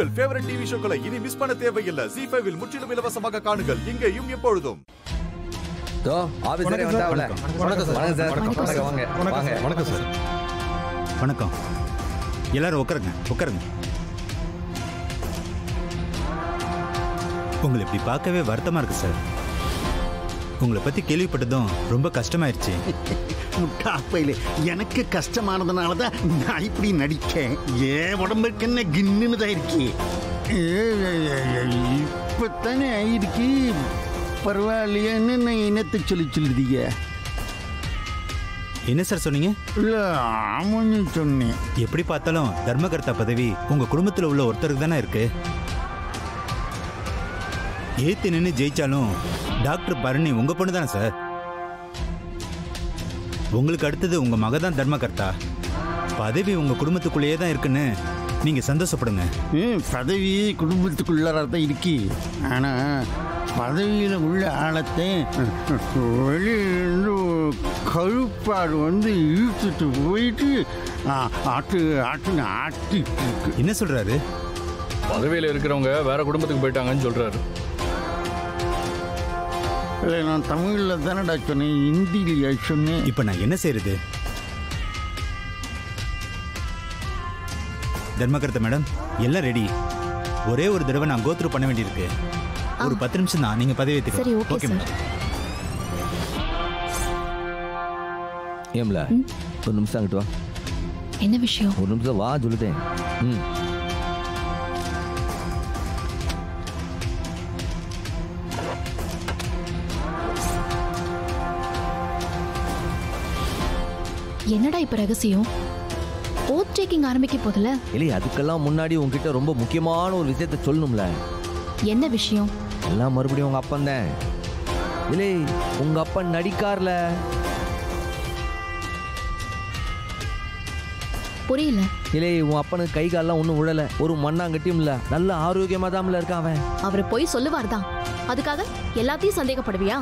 உங்கள் favourite TV ஷோக்களை இனி miss பண்ண தேவையில்லை ஜி ஃபைவில் முற்றிலும் இலவசமாக காணுங்கள் இங்கேயும் எப்பொழுதும் தோ ஆபீஸ் வரை வந்தாவல வணக்கம் சார். வணக்கம் சார் வணக்கம் வணக்கம் வாங்க வாங்க வணக்கம் சார் வணக்கம் எல்லாரும் உட்காருங்க உட்காருங்க உங்களை இப்படி பார்க்கவே வருத்தமா இருக்கு சார் உங்களை பத்தி கேள்விப்பட்டதும் ரொம்ப கஷ்டமாயிருச்சு முட்டாப்பையில எனக்கு கஷ்டமானதுனால தான் நான் இப்படி நடிக்கேன் ஏன் உடம்புக்கு என்ன கின்னுன்னு தான் இருக்கி இப்பத்தானே ஆயிருக்கு பரவாயில்லையேன்னு நான் இனத்தை சொல்லி சொல்லுதீங்க என்ன சார் சொன்னீங்க இல்ல ஆமான்னு சொன்னேன் எப்படி பார்த்தாலும் தர்மகர்த்தா பதவி உங்க குடும்பத்துல உள்ள ஒருத்தருக்கு தானே இருக்கு ஏத்து நின்று ஜெயிச்சாலும் டாக்டர் பரணி உங்க பொண்ணு தானே சார் உங்களுக்கு அடுத்தது உங்க மக தான் தர்மகர்த்தா பதவி உங்க குடும்பத்துக்குள்ளேயே தான் இருக்குன்னு நீங்க சந்தோஷப்படுங்க ம், பதவி குடும்பத்துக்குள்ளார தான் இருக்கு ஆனா பதவியில் உள்ள ஆழத்தை வெளியிருந்து கழுப்பாடு வந்து இழுத்துட்டு போயிட்டு ஆ, ஆட்டு ஆட்டுன்னு ஆட்டிட்டு இருக்கு என்ன சொல்றாரு பதவியில் இருக்கிறவங்க வேற குடும்பத்துக்கு போயிட்டாங்கன்னு சொல்றாரு இல்லை நான் தமிழில் தானடா சொன்னேன் ஹிந்திலையா சொன்னேன் இப்ப நான் என்ன செய்யறது தர்மகர்த்தா மேடம் எல்லாம் ரெடி ஒரே ஒரு தடவை நான் கோத்ரூ பண்ண வேண்டியிருக்கு ஒரு பத்து நிமிஷம் தான் நீங்க பதவி சரி, okay, ஓகே sir. மேடம் ஏம்ல ம். ஒரு நிமிஷம் அங்கிட்டு வா என்ன விஷயம் ஒரு நிமிஷம் வா சொல்லுதேன் ம் என்னடா இப்ப ரகசியம் ஓத் டேக்கிங் ஆரம்பிக்க போதுல இல்லை அதுக்கெல்லாம் முன்னாடி உங்ககிட்ட ரொம்ப முக்கியமான ஒரு விஷயத்த சொல்லணும்ல என்ன விஷயம் எல்லாம் மறுபடியும் உங்க அப்பன் தான் இல்லை உங்க அப்பன் நடிக்கார்ல புரியல இல்லை உன் அப்பனுக்கு கை கால்லாம் ஒன்றும் விழல ஒரு மண்ணாங்கட்டியும் இல்ல நல்ல ஆரோக்கியமா தான் இருக்கான் அவன் அவர் போய் சொல்லுவார் தான் அதுக்காக எல்லாத்தையும் சந்தேகப்படுவியா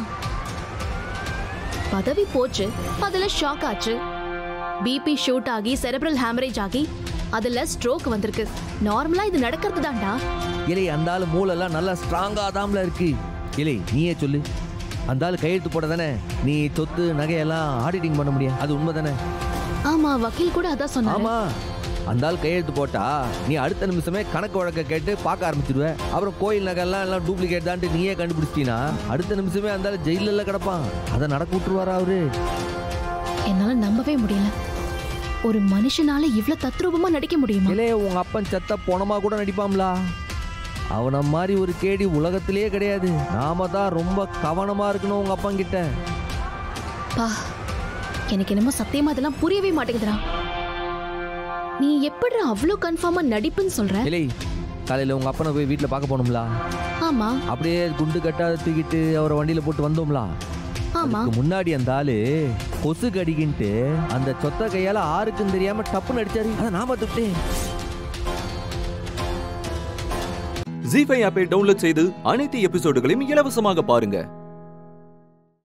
பதவி போச்சு அதுல ஷாக் ஆச்சு பிபி ஷூட் ஆகி செரெப்ரல் ஹேமரேஜ் ஆகி அதுல ஸ்ட்ரோக் வந்திருக்கு நார்மலா இது நடக்கிறது தான்டா இலை அந்த ஆள் மூளெல்லாம் நல்லா ஸ்ட்ராங்கா தாம்ல இருக்கு இலை நீயே சொல்லு அந்த ஆள் கையெழுத்து போட தானே நீ சொத்து நகையெல்லாம் ஆடிட்டிங் பண்ண முடியும் அது உண்மை தானே ஆமா வக்கீல் கூட அதான் சொன்னாரு ஆமா அந்த ஆள் கையெழுத்து போட்டா நீ அடுத்த நிமிஷமே கணக்கு வழக்க கேட்டு பார்க்க ஆரம்பிச்சிடுவ அப்புறம் கோயில் நகைலாம் எல்லாம் டூப்ளிகேட் தான்ட்டு நீயே கண்டுபிடிச்சிட்டீனா அடுத்த நிமிஷமே அந்த ஆள் ஜெயில கிடப்பான் அதை நடக்க விட்டுருவாரா அவரு என்னால நம்பவே முடியல ஒரு மனுஷனால இவ்ளோ தத்ரூபமா நடிக்க முடியுமா இல்லையே உங்க அப்பன் செத்த போனமா கூட நடிப்பாம்லா அவன மாதிரி ஒரு கேடி உலகத்திலேயே கிடையாது நாம தான் ரொம்ப கவனமா இருக்கணும் உங்க அப்பன் கிட்ட பா எனக்கு என்னமோ சத்தியமா இதெல்லாம் புரியவே மாட்டேங்குதுடா நீ எப்படி அவ்வளோ கன்ஃபார்மா நடிப்புன்னு சொல்ற இல்லை காலையில உங்க அப்பனை போய் வீட்டுல பார்க்க போகணும்லா ஆமா அப்படியே குண்டு கட்டாத தூக்கிட்டு அவரை வண்டியில போட்டு வந்தோம்லா ஆமா அதுக்கு முன்னாடி அந்த ஆளு கொசு கடிக்கின்ட்டு அந்த சொத்த கையால ஆருக்கும் தெரியாம டப்புன்னு அடிச்சாரு அதை நான் பார்த்துட்டேன் ஜி ஃபைவ் ஆப்பை டவுன்லோட் செய்து அனைத்து எபிசோடுகளையும் இலவசமாக பாருங்க